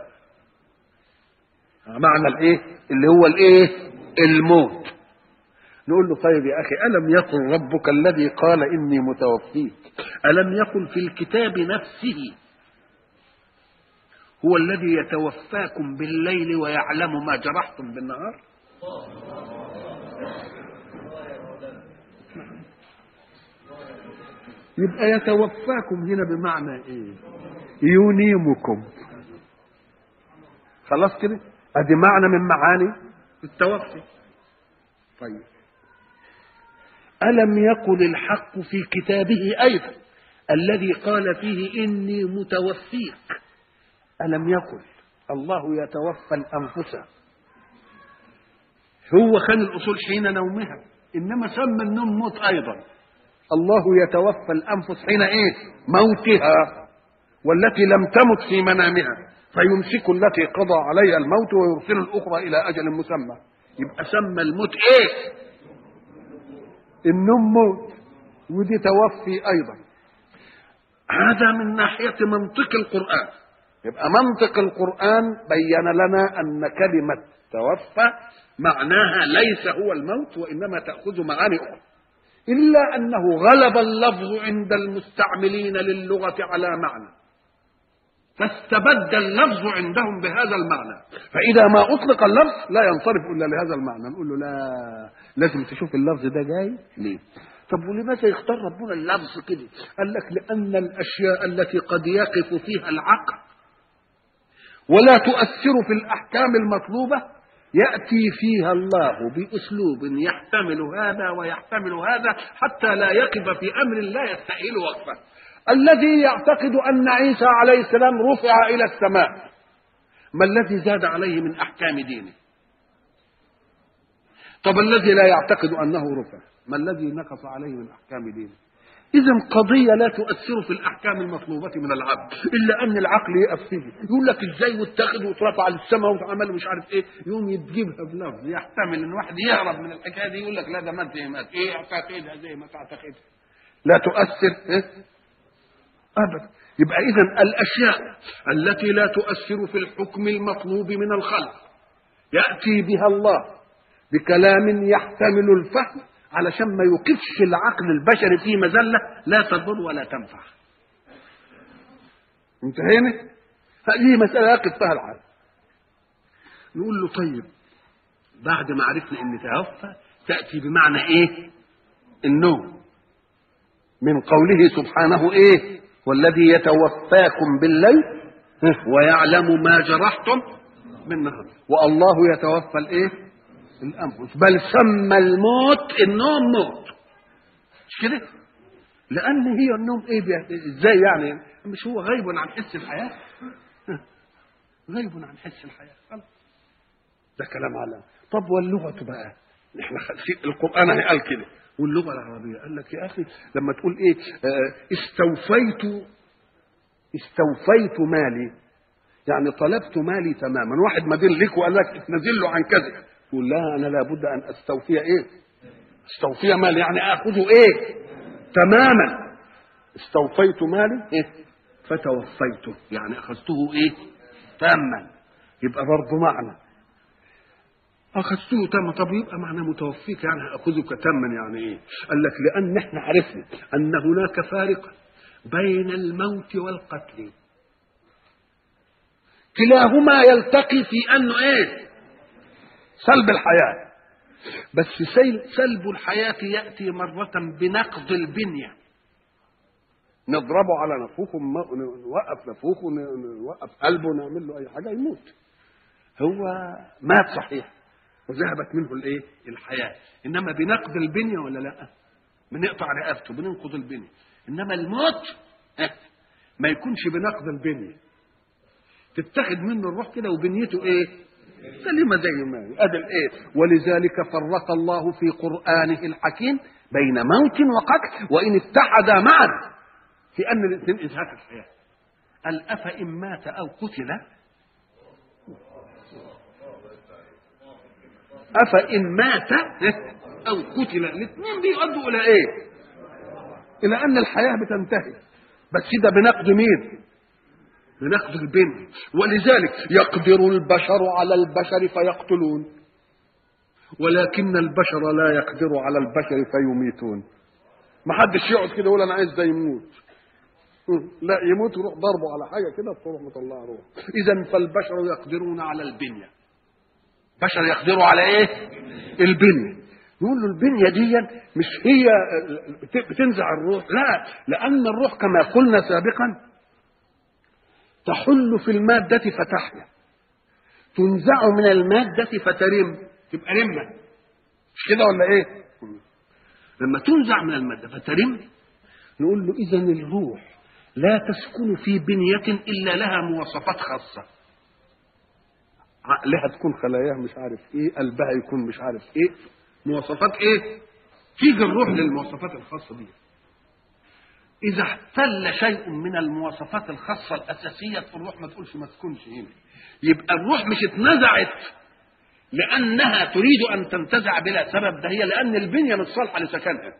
معنى الايه اللي هو الايه الموت نقول له طيب يا اخي الم يقل ربك الذي قال اني متوفيك الم يقل في الكتاب نفسه هو الذي يتوفاكم بالليل ويعلم ما جرحتم بالنهار يبقى يتوفاكم هنا بمعنى ايه ينيمكم خلاص كده ادي معنى من معاني التوفي طيب الم يقل الحق في كتابه ايضا الذي قال فيه اني متوفيك الم يقل الله يتوفى الانفس هو كان الاصول حين نومها انما سمى النوم موت ايضا الله يتوفى الانفس حين ايه موتها والتي لم تمت في منامها فيمسك التي قضى عليها الموت ويرسل الاخرى الى اجل مسمى يبقى سمى الموت ايه النوم موت ودي توفي ايضا هذا من ناحيه منطق القران يبقى منطق القران بين لنا ان كلمه توفى معناها ليس هو الموت وانما تاخذ معاني اخرى إلا أنه غلب اللفظ عند المستعملين للغة على معنى فاستبد اللفظ عندهم بهذا المعنى فإذا ما أطلق اللفظ لا ينصرف إلا لهذا المعنى نقول له لا لازم تشوف اللفظ ده جاي ليه طب ولماذا يختار ربنا اللفظ كده قال لك لأن الأشياء التي قد يقف فيها العقل ولا تؤثر في الأحكام المطلوبة يأتي فيها الله بأسلوب يحتمل هذا ويحتمل هذا حتى لا يقف في أمر لا يستحيل وقفه الذي يعتقد أن عيسى عليه السلام رفع إلى السماء ما الذي زاد عليه من أحكام دينه طب الذي لا يعتقد أنه رفع ما الذي نقص عليه من أحكام دينه إذا قضية لا تؤثر في الأحكام المطلوبة من العبد إلا أن العقل يقف فيه يقول لك إزاي واتخذ واترفع للسماء واتعمل مش عارف إيه يوم يجيبها بلفظ يحتمل إن واحد يهرب من الحكاية دي يقول لك لا ده مات زي مات إيه اعتقدها زي ما تعتقدها لا تؤثر إيه؟ أبدا يبقى إذا الأشياء التي لا تؤثر في الحكم المطلوب من الخلق يأتي بها الله بكلام يحتمل الفهم علشان ما يوقفش العقل البشري في مذله لا تضر ولا تنفع. انتهينا؟ هذه مسألة يقف فيها العقل. نقول له طيب بعد ما عرفنا ان توفى تأتي بمعنى ايه؟ النوم. من قوله سبحانه ايه؟ والذي يتوفاكم بالليل ويعلم ما جرحتم بالنهار والله يتوفى الايه؟ الانفس بل سمى الموت النوم موت مش كده لان هي النوم ايه بي... ازاي يعني مش هو غيب عن حس الحياه غيب عن حس الحياه خلاص ده كلام على طب واللغه بقى احنا في القران قال كده واللغه العربيه قال لك يا اخي لما تقول ايه اه استوفيت استوفيت مالي يعني طلبت مالي تماما واحد مدين لك وقال لك اتنزل له عن كذا تقول لها انا لابد ان استوفي ايه استوفي مالي يعني اخذه ايه تماما استوفيت مالي ايه فتوفيته يعني اخذته ايه تاما يبقى برضه معنى اخذته تاما طب يبقى معنى متوفيك يعني اخذك تاما يعني ايه قال لك لان احنا عرفنا ان هناك فارقا بين الموت والقتل كلاهما يلتقي في انه ايه سلب الحياة بس سلب الحياة يأتي مرة بنقض البنية نضربه على نفوخه نوقف نفوخه نوقف قلبه نعمل له أي حاجة يموت هو مات صحيح وذهبت منه الايه الحياة إنما بنقض البنية ولا لا بنقطع رقبته بننقض البنية إنما الموت ما يكونش بنقض البنية تتخذ منه الروح كده وبنيته ايه سليمة زي ما هي ادي الايه ولذلك فرق الله في قرآنه الحكيم بين موت وقتل وإن اتحدا معا في أن الاثنين إزهاق الحياة قال أفإن مات أو قتل افان مات او قتل الاثنين بيؤدوا الى ايه الى ان الحياه بتنتهي بس ده بنقد مين بنقد البني ولذلك يقدر البشر على البشر فيقتلون ولكن البشر لا يقدر على البشر فيميتون ما حدش يقعد كده يقول انا عايز ده يموت لا يموت يروح ضربه على حاجه كده تروح مطلعه روح اذا فالبشر يقدرون على البنيه بشر يقدروا على ايه البنيه يقول له البنيه دي مش هي بتنزع الروح لا لان الروح كما قلنا سابقا تحل في الماده فتحيا تنزع من الماده فترم تبقى رمه مش كده ولا ايه لما تنزع من الماده فترم نقول له اذا الروح لا تسكن في بنيه الا لها مواصفات خاصه عقلها تكون خلاياها مش عارف ايه قلبها يكون مش عارف ايه مواصفات ايه تيجي الروح للمواصفات الخاصه دي اذا احتل شيء من المواصفات الخاصه الاساسيه في الروح ما تقولش ما تكونش هنا يبقى الروح مش اتنزعت لانها تريد ان تنتزع بلا سبب ده هي لان البنيه مش صالحه لسكنها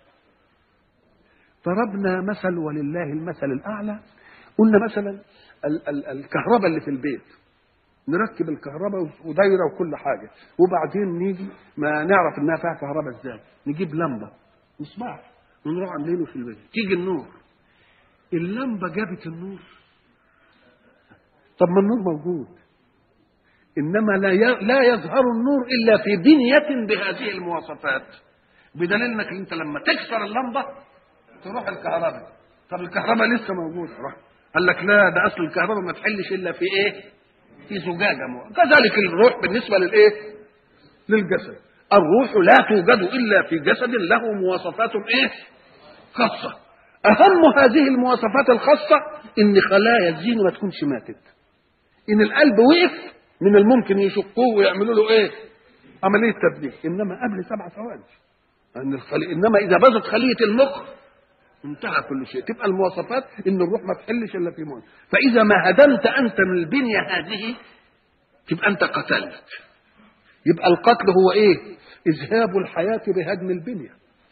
ضربنا مثل ولله المثل الاعلى قلنا مثلا ال- ال- الكهرباء اللي في البيت نركب الكهرباء ودايره وكل حاجه وبعدين نيجي ما نعرف انها فيها كهرباء ازاي نجيب لمبه مصباح ونروح عاملينه في البيت تيجي النور اللمبه جابت النور طب ما النور موجود انما لا ي- لا يظهر النور الا في بنيه بهذه المواصفات بدليل انك انت لما تكسر اللمبه تروح الكهرباء طب الكهرباء لسه موجوده روح قال لك لا ده اصل الكهرباء ما تحلش الا في ايه في زجاجه مو. كذلك الروح بالنسبه للايه للجسد الروح لا توجد الا في جسد له مواصفات ايه خاصه اهم هذه المواصفات الخاصه ان خلايا الزين ما تكونش ماتت ان القلب وقف من الممكن يشقوه ويعملوا له ايه عمليه تبديل انما قبل سبع ثواني ان الخلي... انما اذا باظت خليه المخ انتهى كل شيء تبقى المواصفات ان الروح ما تحلش الا في موت فاذا ما هدمت انت من البنيه هذه تبقى انت قتلت يبقى القتل هو ايه اذهاب الحياه بهدم البنيه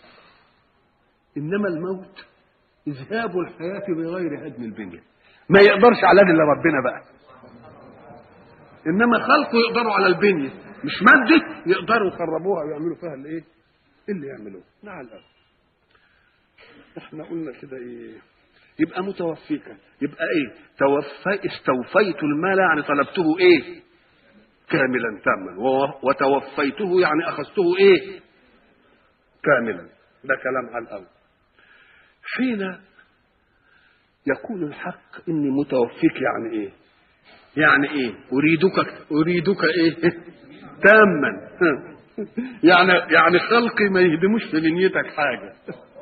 انما الموت اذهاب الحياه بغير هدم البنيه ما يقدرش على الا ربنا بقى انما خلقه يقدروا على البنيه مش ماده يقدروا يخربوها ويعملوا فيها الايه اللي يعملوه نعم الأرض. احنا قلنا كده ايه يبقى متوفيك يبقى ايه توفي استوفيت المال يعني طلبته ايه كاملا تاما و- وتوفيته يعني اخذته ايه كاملا ده كلام على الاول حين يقول الحق اني متوفيك يعني ايه يعني ايه اريدك اريدك ايه تاما يعني يعني خلقي ما يهدموش في دنيتك حاجه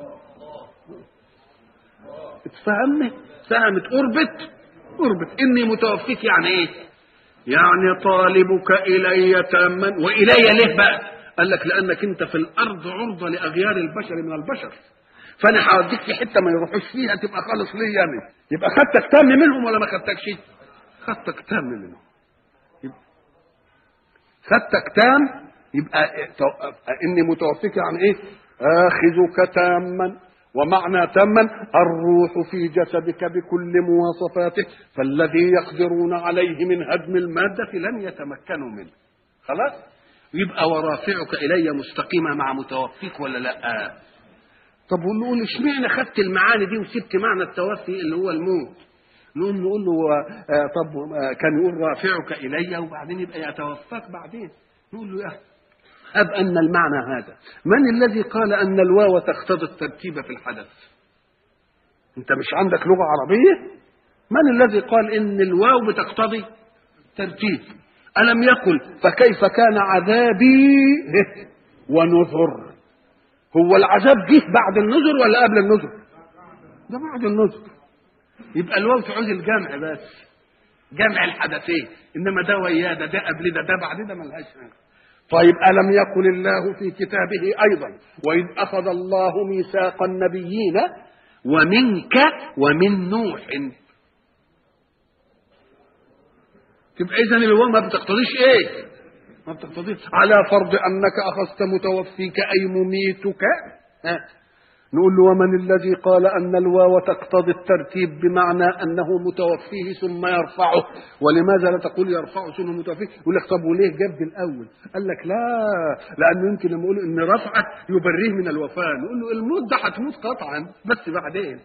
اتفهمت فهمت قربت قربت اني متوفيك يعني ايه يعني طالبك الي تاما والي ليه بقى قال لك لانك انت في الارض عرضه لاغيار البشر من البشر فانا هوديك في حته ما يروحوش فيها تبقى خالص ليا يعني يبقى خدتك تام منهم ولا ما خدتكش خدتك تام منهم يبقى خدتك تام يبقى تو- اني متوفيك يعني ايه اخذك تاما ومعنى تاما الروح في جسدك بكل مواصفاته فالذي يقدرون عليه من هدم المادة لن يتمكنوا منه خلاص يبقى ورافعك إلي مستقيمة مع متوفيك ولا لا طب ونقول اشمعنى خدت المعاني دي وسبت معنى التوفي اللي هو الموت نقوم نقول له آه، طب آه، كان يقول رافعك الي وبعدين يبقى يتوفاك بعدين نقول له يا أب أن المعنى هذا من الذي قال أن الواو تقتضي الترتيب في الحدث أنت مش عندك لغة عربية من الذي قال إن الواو بتقتضي ترتيب ألم يقل فكيف كان عذابي ونذر هو العذاب جه بعد النذر ولا قبل النذر ده بعد النذر يبقى الواو تعوز الجمع بس جمع الحدثين انما ده وياه ده ده قبل ده ده بعد ده ملهاش حاجه طيب ألم يقل الله في كتابه أيضا وإذ أخذ الله ميثاق النبيين ومنك ومن نوح تبقى إذا الواو ما بتقتضيش إيه؟ ما بتقتضيش على فرض انك اخذت متوفيك اي مميتك ها نقول له ومن الذي قال ان الواو تقتضي الترتيب بمعنى انه متوفيه ثم يرفعه ولماذا لا تقول يرفعه ثم متوفيه يقول لك طب وليه جاب الاول قال لك لا لانه يمكن لما يقول ان رفعه يبريه من الوفاه نقول له الموت ده هتموت قطعا بس بعدين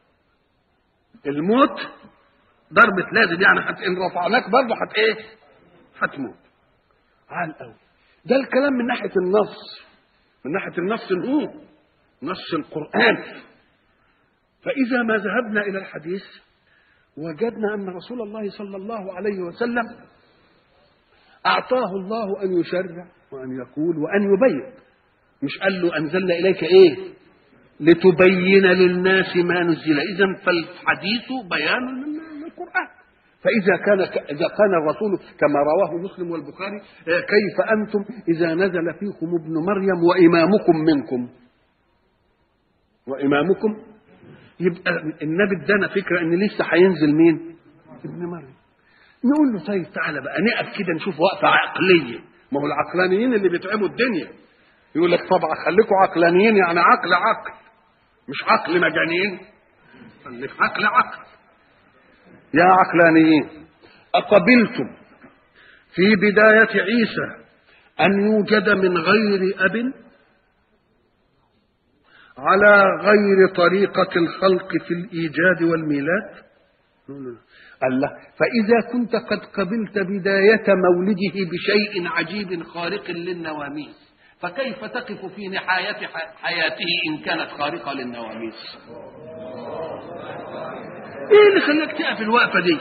الموت ضربة لازم يعني حت ان رفعناك برضه هت ايه؟ هتموت. على الاول. ده الكلام من ناحية النص. من ناحية النص هو نص القرآن. فإذا ما ذهبنا إلى الحديث وجدنا أن رسول الله صلى الله عليه وسلم أعطاه الله أن يشرع وأن يقول وأن يبين. مش قال له أنزلنا إليك إيه؟ لتبين للناس ما نزل إذا فالحديث بيان للقرآن فإذا كان إذا كان الرسول كما رواه مسلم والبخاري كيف أنتم إذا نزل فيكم ابن مريم وإمامكم منكم وإمامكم يبقى النبي ادانا فكرة إن لسه هينزل مين؟ ابن مريم نقول له طيب تعالى بقى نقف كده نشوف وقفة عقلية ما هو العقلانيين اللي بيتعبوا الدنيا يقول لك طبعا خليكم عقلانيين يعني عقل عقل مش عقل مجانين خليك عقل عقل يا عقلانيين أقبلتم في بداية عيسى أن يوجد من غير أب على غير طريقة الخلق في الإيجاد والميلاد قال له فإذا كنت قد قبلت بداية مولده بشيء عجيب خارق للنواميس فكيف تقف في نهاية حياته إن كانت خارقة للنواميس إيه اللي خلاك تقف الوقفة دي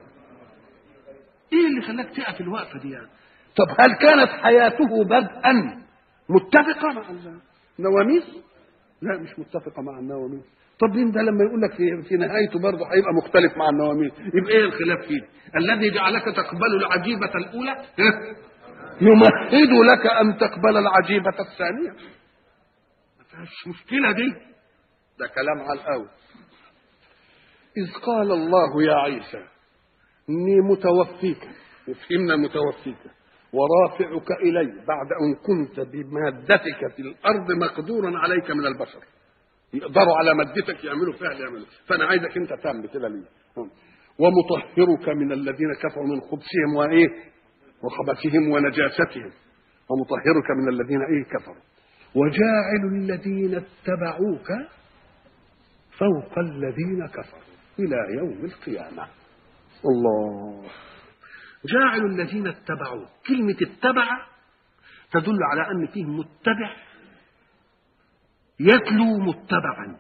إيه اللي خلاك تقف الوقفة دي يعني طب هل كانت حياته بدءا متفقة مع النواميس لا مش متفقة مع النواميس طب مين ده لما يقول لك في, في نهايته برضه هيبقى مختلف مع النواميس يبقى ايه الخلاف فيه الذي جعلك تقبل العجيبة الأولى يمهد لك ان تقبل العجيبه الثانيه ما فيهاش مشكله دي ده كلام على الاول اذ قال الله يا عيسى اني متوفيك وفهمنا متوفيك ورافعك الي بعد ان كنت بمادتك في الارض مقدورا عليك من البشر يقدروا على مادتك يعملوا فيها اللي يعملوا فانا عايزك انت تعمل كده ليه ومطهرك من الذين كفروا من خبثهم وايه وخبثهم ونجاستهم ومطهرك من الذين ايه كفروا وجاعل الذين اتبعوك فوق الذين كفروا الى يوم القيامه الله جاعل الذين اتبعوك كلمه اتبع تدل على ان فيه متبع يتلو متبعا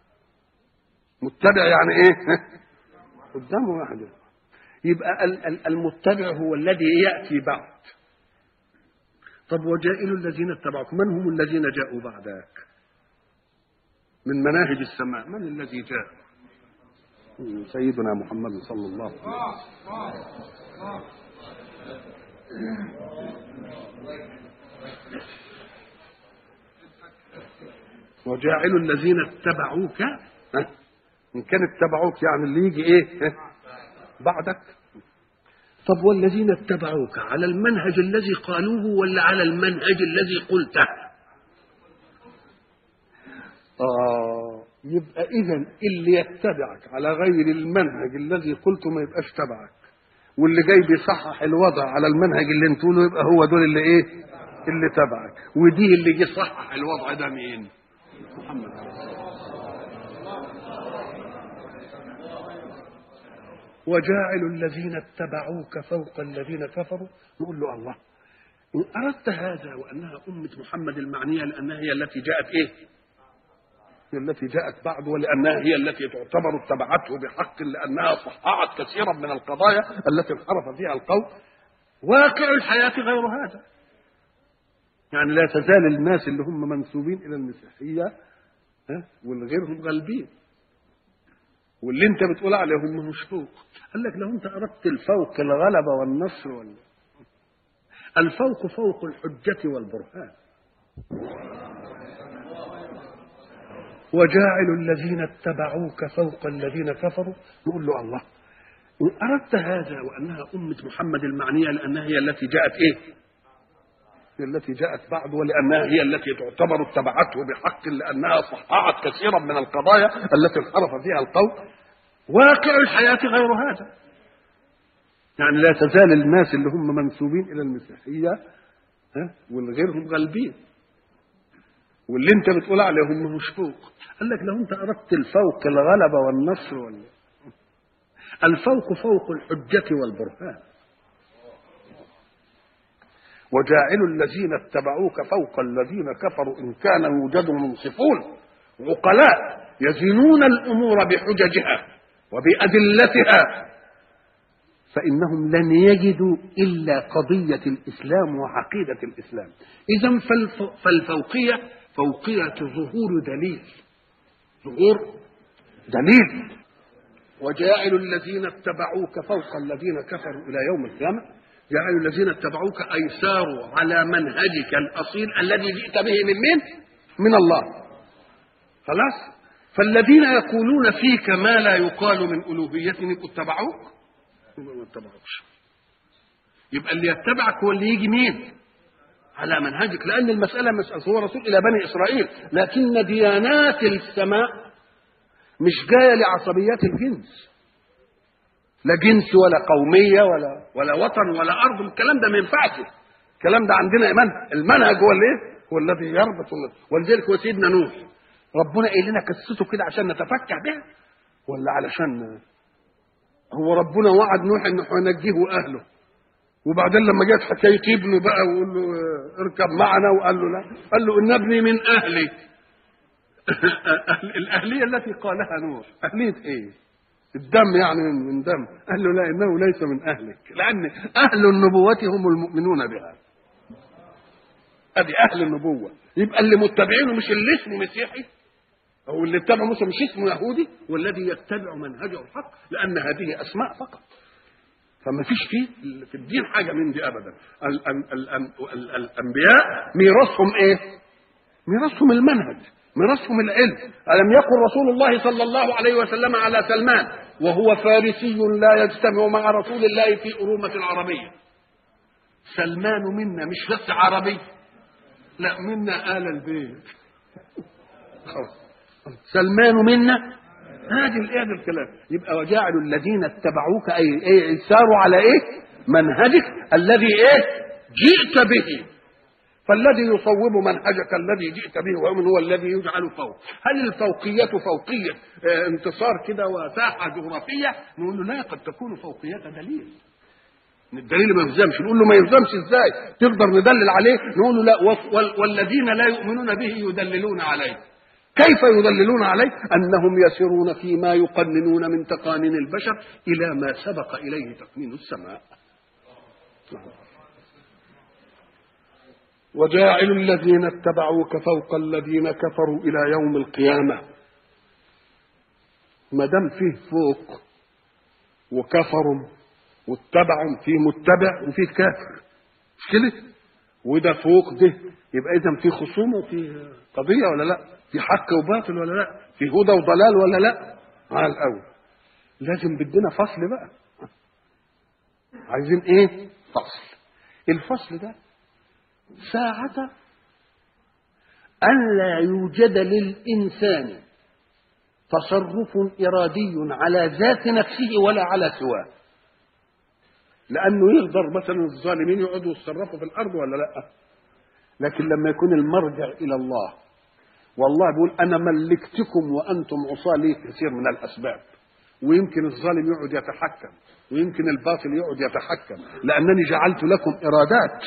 متبع يعني ايه قدامه واحد يبقى المتبع هو الذي ياتي بعد طب وجائل الذين اتبعوك من هم الذين جاءوا بعدك من مناهج السماء من الذي جاء سيدنا محمد صلى الله عليه وسلم وجاعل الذين اتبعوك ان كان اتبعوك يعني اللي يجي ايه بعدك طب والذين اتبعوك على المنهج الذي قالوه ولا على المنهج الذي قلته آه يبقى إذا اللي يتبعك على غير المنهج الذي قلته ما يبقاش تبعك واللي جاي بيصحح الوضع على المنهج اللي انتوا له يبقى هو دول اللي ايه اللي تبعك ودي اللي جه صحح الوضع ده مين محمد وجاعل الذين اتبعوك فوق الذين كفروا نقول له الله إن أردت هذا وأنها أمة محمد المعنية لأنها هي التي جاءت إيه؟ هي التي جاءت بعد ولأنها هي التي تعتبر اتبعته بحق لأنها صححت كثيرا من القضايا التي انحرف فيها القوم واقع الحياة غير هذا يعني لا تزال الناس اللي هم منسوبين إلى المسيحية ها والغيرهم غالبين واللي انت بتقول عليهم مش فوق قال لك لو انت اردت الفوق الغلبه والنصر وال... الفوق فوق الحجه والبرهان وجاعل الذين اتبعوك فوق الذين كفروا نقول له الله إن أردت هذا وأنها أمة محمد المعنية لأنها هي التي جاءت إيه هي التي جاءت بعد ولانها هي التي تعتبر اتبعته بحق لانها صححت كثيرا من القضايا التي انحرف فيها القوم واقع الحياه غير هذا يعني لا تزال الناس اللي هم منسوبين الى المسيحيه ها والغيرهم غالبين واللي انت بتقول عليهم مش فوق قال لك لو انت اردت الفوق الغلبه والنصر وال... الفوق فوق الحجه والبرهان وجاعل الذين اتبعوك فوق الذين كفروا ان كان يوجد منصفون عقلاء يزنون الامور بحججها وبادلتها فإنهم لن يجدوا إلا قضية الإسلام وعقيدة الإسلام إذا فالف... فالفوقية فوقية ظهور دليل ظهور دليل وجاعل الذين اتبعوك فوق الذين كفروا إلى يوم القيامة جاعل الذين اتبعوك أي ساروا على منهجك الأصيل الذي جئت به من من؟ من الله خلاص فالذين يقولون فيك ما لا يقال من ألوهيتهم اتبعوك يبقى ما اتبعوش يبقى اللي يتبعك هو اللي يجي مين على منهجك لان المساله مساله هو رسول الى بني اسرائيل لكن ديانات السماء مش جايه لعصبيات الجنس لا جنس ولا قوميه ولا ولا وطن ولا ارض الكلام ده ما ينفعش الكلام ده عندنا ايمان المنهج هو اللي إيه؟ هو الذي يربط ولذلك هو سيدنا نوح ربنا قايل لنا قصته كده عشان نتفكه بها ولا علشان هو ربنا وعد نوح انه هينجيه واهله وبعدين لما جت حكايه ابنه بقى ويقول له اركب معنا وقال له لا قال له ان ابني من اهلي الاهليه التي قالها نوح اهليه ايه الدم يعني من من دم قال له لا انه ليس من اهلك لان اهل النبوه هم المؤمنون بها ادي اهل النبوه يبقى اللي متبعينه مش اللي اسمه مسيحي أو اللي اتبع موسى مش اسمه يهودي والذي يتبع منهجه الحق لأن هذه أسماء فقط فما فيش فيه في الدين حاجة من دي أبدا ال ال ال ال الأنبياء ميراثهم إيه؟ ميراثهم المنهج ميراثهم العلم ألم يقل رسول الله صلى الله عليه وسلم على سلمان وهو فارسي لا يجتمع مع رسول الله في أرومة العربية سلمان منا مش بس عربي لا منا آل البيت خلاص سلمان منا هذه الايه الكلام يبقى وجعلوا الذين اتبعوك اي اي ساروا على ايه منهجك الذي ايه جئت به فالذي يصوب منهجك الذي جئت به ومن هو الذي يجعل فوق هل الفوقية فوقية اه انتصار كده وساحة جغرافية نقول له لا قد تكون فوقية دليل الدليل ما يلزمش نقول له ما يلزمش ازاي تقدر ندلل عليه نقول له لا والذين لا يؤمنون به يدللون عليه كيف يضللون عليه انهم يسيرون فيما يقننون من تقانين البشر الى ما سبق اليه تقنين السماء وجاعل الذين اتبعوك فوق الذين كفروا الى يوم القيامه ما دام فيه فوق وكفروا واتبعوا فيه متبع وفيه كافر مش كده وده فوق ده يبقى اذا في خصومه وفي قضيه ولا لا في حق وباطل ولا لا في هدى وضلال ولا لا على الاول لازم بدنا فصل بقى عايزين ايه فصل الفصل ده ساعة أن لا يوجد للإنسان تصرف إرادي على ذات نفسه ولا على سواه لأنه يقدر مثلا الظالمين يقعدوا يتصرفوا في الأرض ولا لا لكن لما يكون المرجع إلى الله والله بيقول انا ملكتكم وانتم عصاه لي كثير من الاسباب ويمكن الظالم يقعد يتحكم ويمكن الباطل يقعد يتحكم لانني جعلت لكم ارادات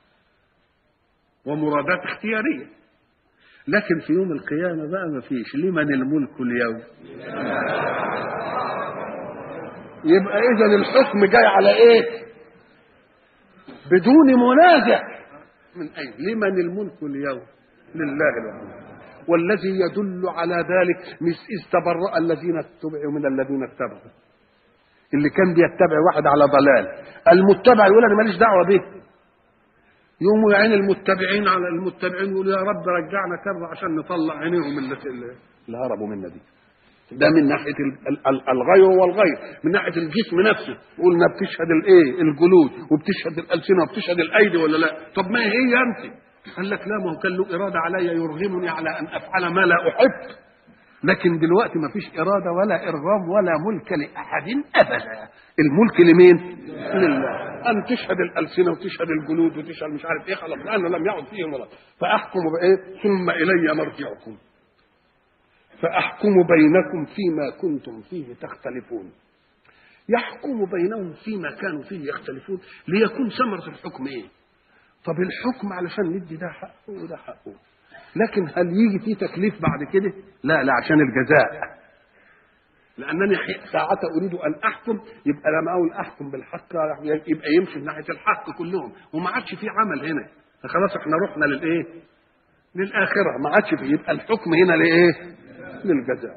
ومرادات اختياريه لكن في يوم القيامه بقى ما فيش لمن الملك اليوم يبقى اذا الحكم جاي على ايه بدون منازع من اين لمن الملك اليوم لله الحمد والذي يدل على ذلك مش إذ تبرأ الذين اتبعوا من الذين اتبعوا اللي كان بيتبع واحد على ضلال المتبع يقول انا ماليش دعوه به يقوموا يعين المتبعين على المتبعين يقولوا يا رب رجعنا كره عشان نطلع عينيهم اللي, اللي هربوا منا دي ده من ناحيه ال- ال- ال- الغير والغير من ناحيه الجسم نفسه قلنا بتشهد الايه الجلود وبتشهد الالسنه وبتشهد الايدي ولا لا طب ما هي انت قال لك لا ما هو كان له اراده علي يرغمني على ان افعل ما لا احب لكن دلوقتي ما فيش اراده ولا ارغام ولا ملك لاحد ابدا الملك لمين لله ان تشهد الالسنه وتشهد الجلود وتشهد مش عارف ايه خلاص لانه لم يعد فيهم ولا فاحكم بايه ثم الي مرجعكم فأحكم بينكم فيما كنتم فيه تختلفون يحكم بينهم فيما كانوا فيه يختلفون ليكون ثمرة الحكم إيه طب الحكم علشان ندي ده حقه وده حقه لكن هل يجي فيه تكليف بعد كده لا لا عشان الجزاء لأنني حي- ساعة أريد أن أحكم يبقى لما أقول أحكم بالحق يبقى يمشي من ناحية الحق كلهم وما عادش في عمل هنا خلاص احنا رحنا للإيه للآخرة ما عادش فيه يبقى الحكم هنا لإيه للجزاء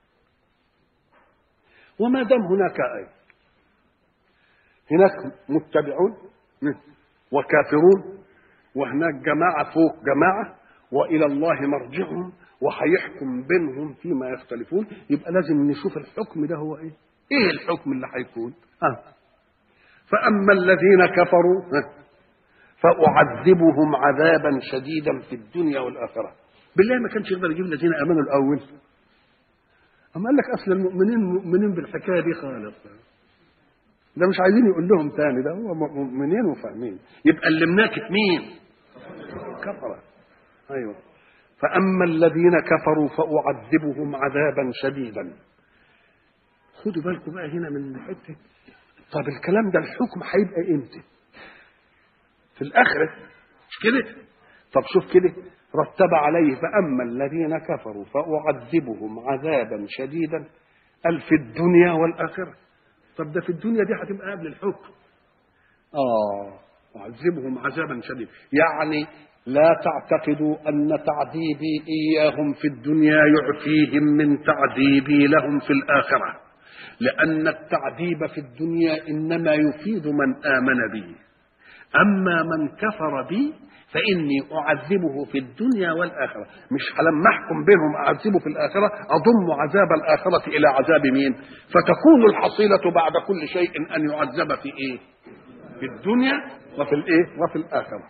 وما دام هناك آية هناك متبعون وكافرون وهناك جماعة فوق جماعة وإلى الله مرجعهم وهيحكم بينهم فيما يختلفون يبقى لازم نشوف الحكم ده هو إيه إيه الحكم اللي هيكون آه. فأما الذين كفروا ها، فأعذبهم عذابا شديدا في الدنيا والآخرة بالله ما كانش يقدر يجيب الذين آمنوا الأول أما قال لك أصل المؤمنين مؤمنين بالحكاية دي خالص ده مش عايزين يقول لهم تاني ده هو مؤمنين وفاهمين يبقى اللي مناكت مين كفرة أيوة فأما الذين كفروا فأعذبهم عذابا شديدا خدوا بالكم بقى هنا من حتة طب الكلام ده الحكم هيبقى امتى في الآخرة مش كده طب شوف كده رتب عليه فأما الذين كفروا فأعذبهم عذابا شديدا قال في الدنيا والآخرة طب ده في الدنيا دي هتبقى قبل الحكم آه أعذبهم عذابا شديدا يعني لا تعتقدوا أن تعذيبي إياهم في الدنيا يعفيهم من تعذيبي لهم في الآخرة لأن التعذيب في الدنيا إنما يفيد من آمن بي أما من كفر بي فإني أعذبه في الدنيا والآخرة مش لما أحكم بينهم أعذبه في الآخرة أضم عذاب الآخرة إلى عذاب مين فتكون الحصيلة بعد كل شيء أن يعذب في إيه في الدنيا وفي الإيه وفي الآخرة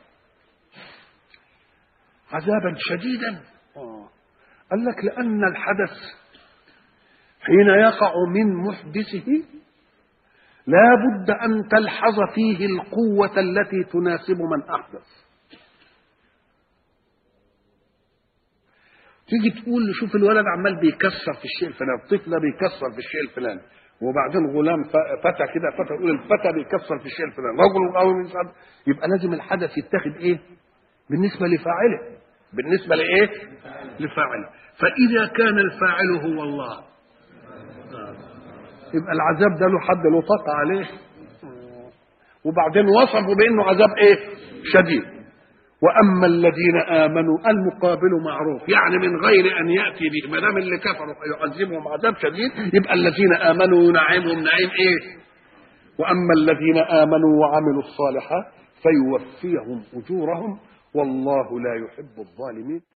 عذابا شديدا آه. قال لك لأن الحدث حين يقع من محدثه لا بد أن تلحظ فيه القوة التي تناسب من أحدث تيجي تقول له شوف الولد عمال بيكسر في الشيء الفلاني الطفل ده بيكسر في الشيء الفلاني وبعدين غلام ف- فتى كده فتى يقول الفتى بيكسر في الشيء الفلاني رجل قوي من صد يبقى لازم الحدث يتخذ ايه بالنسبه لفاعله بالنسبه لايه لفاعله فاذا كان الفاعل هو الله يبقى العذاب ده له حد له طاقه عليه وبعدين وصفوا بانه عذاب ايه شديد واما الذين امنوا المقابل معروف يعني من غير ان ياتي به ما دام اللي كفروا يعذبهم عذاب شديد يبقى الذين امنوا ينعمهم نعيم ايه واما الذين امنوا وعملوا الصالحات فيوفيهم اجورهم والله لا يحب الظالمين